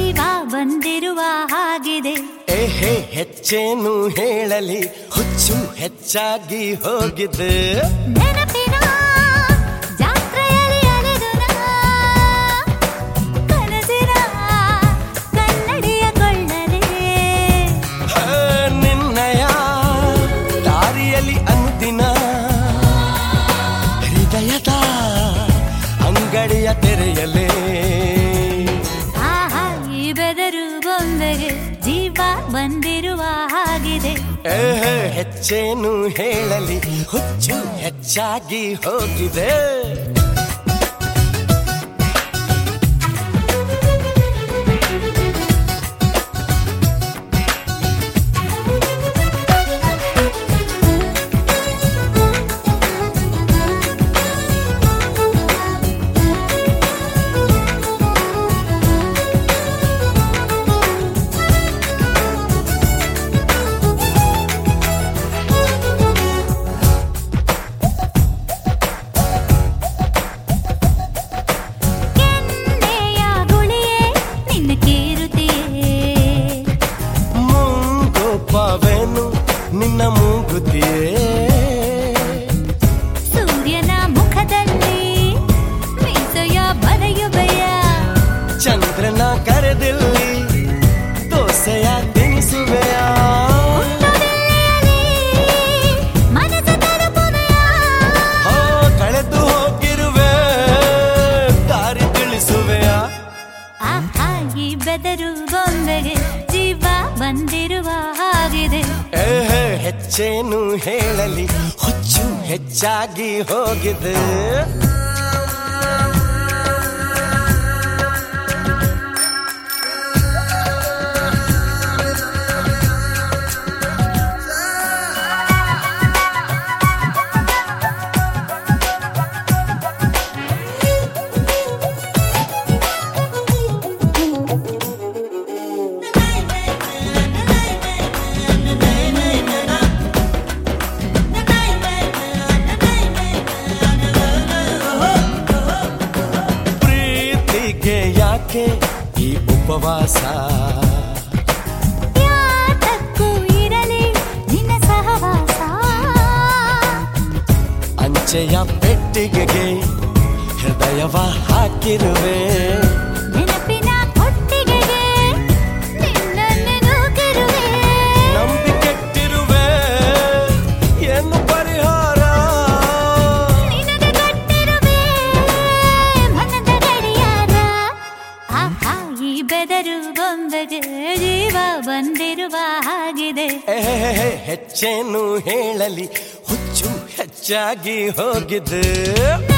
ಜೀವ ಬಂದಿರುವ ಹಾಗಿದೆ ಏಹೇ ಹೆಚ್ಚೇನು ಹೇಳಲಿ ಹುಚ್ಚು ಹೆಚ್ಚಾಗಿ ಹೋಗಿದೆ ನೆನಪಿನ ಜಾತ್ರೆಯಲ್ಲಿ ಅಲೆದು ನಾ, ಕನಸಿನ ಕನ್ನಡಿಯ ಕೊಳ್ಳಲೇ ಆ, ನಿನ್ನಯ ದಾರಿಯಲ್ಲಿ ಅನುದಿನ ಹೃದಯದ ಅಂಗಡಿಯ ತೆರೆಯಲೇ ಆಹಾ ಈ ಬೆದರು ಬೊಂಬೆಗೆ ಜೀವ ಬಂದಿರುವ ಹಾಗಿದೆ ಏಹೇ ಹೆಚ್ಚೇನು ಹೇಳಲಿ ಹುಚ್ಚು ಹೆಚ್ಚಾಗಿ ಹೋಗಿದೆ ಕೆನ್ನೆಯ ಗುಳಿಯೇ ನಿನ್ನ ಕೇರುತ್ತೆಯೇ ಮುಂಗೋಪವೇನು ನಿನ್ನ ಮೂಗುತಿಯೇ ಸೂರ್ಯನ ಮುಖದಲ್ಲಿ ಮೀಸೆಯ ಬರೆಯುವೆಯ ಚಂದ್ರನ ಕರೆದಿಲ್ಲಿ ದೋಸೆಯ ತಿನಿಸುವೆಯ ಮನಸ್ಸು ತಲುಪುವೆಯ ಹೋ ಕಳೆದು ಹೋಗಿರುವೆ ದಾರಿ ತಿಳಿಸುವೆಯ ಆಹಾ ಈ ಬೆದರು ಬೊಂಬೆಗೆ ಜೀವ ಬಂದಿರುವ ಹಾಗಿದೆ ಏಹೇ ಹೆಚ್ಚೇನು ಹೇಳಲಿ ಹುಚ್ಚು ಹೆಚ್ಚಾಗಿ ಹೋಗಿದೆ ಪ್ರೀತಿಗೆ ಯಾಕೆ ಈ ಉಪವಾಸ ಯಾತಕ್ಕೂ ಇರಲಿ ನಿನ್ನ ಸಹವಾಸ ಅಂಚೆಯ ಪೆಟ್ಟಿಗೆಗೆ ಹೃದಯವ ಹಾಕಿರುವೆ ನೆನಪಿನ ಕೊಟ್ಟಿಗೆಗೆ ನಿನ್ನನ್ನು ನೂಕಿರುವೆ ನಂಬಿಕೆಟ್ಟಿರುವೆ ಏನು ಪರಿಹಾರ ನಿನಗೆ ಕೊಟ್ಟಿರುವೆ ಮನದ ಗಡಿಯಾರ ಆಹಾ ಈ ಬೆದರು ಬೊಂಬೆಗೆ ಜೀವ ಬಂದಿರುವ ಹಾಗಿದೆ ಏಹೇ ಹೆಚ್ಚೇನು ಹೇಳಲಿ ಹುಚ್ಚು ಹೆಚ್ಚಾಗಿ ಹೋಗಿದೆ